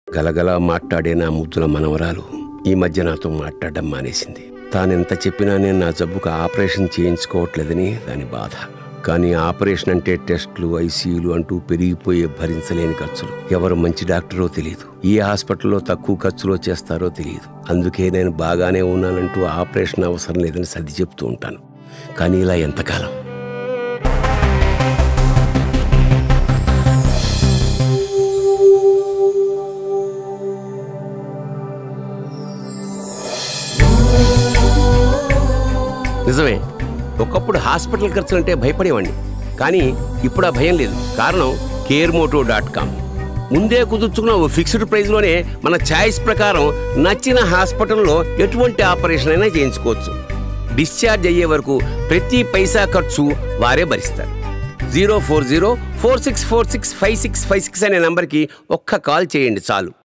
గలగలా మాట్లాడే నా ముద్దుల మనవరాలు ఈ మధ్య నాతో మాట్లాడడం మానేసింది తానెంత చెప్పినా నేను నా జబ్బుకు ఆపరేషన్ చేయించుకోవట్లేదని దాని బాధ కానీ ఆపరేషన్ అంటే టెస్టులు ఐసీయూలు అంటూ పెరిగిపోయే భరించలేని ఖర్చులు ఎవరు మంచి డాక్టరో తెలియదు ఏ హాస్పిటల్లో తక్కువ ఖర్చులో చేస్తారో తెలియదు అందుకే నేను బాగానే ఉన్నానంటూ ఆపరేషన్ అవసరం లేదని సర్ది చెప్తూ ఉంటాను కానీ ఇలా ఎంతకాలం నిజమే ఒకప్పుడు హాస్పిటల్ ఖర్చులు అంటే భయపడేవాడిని కానీ ఇప్పుడు ఆ భయం లేదు కారణం కేర్ మోటో డాట్ కామ్ ముందే కుదుర్చుకున్న ఓ ఫిక్స్డ్ ప్రైస్లోనే మన ఛాయిస్ ప్రకారం నచ్చిన హాస్పిటల్లో ఎటువంటి ఆపరేషన్ అయినా చేయించుకోవచ్చు డిశ్చార్జ్ అయ్యే వరకు ప్రతి పైసా ఖర్చు వారే భరిస్తారు zero four zero four six four six five six five six అనే నంబర్కి ఒక్క కాల్ చేయండి చాలు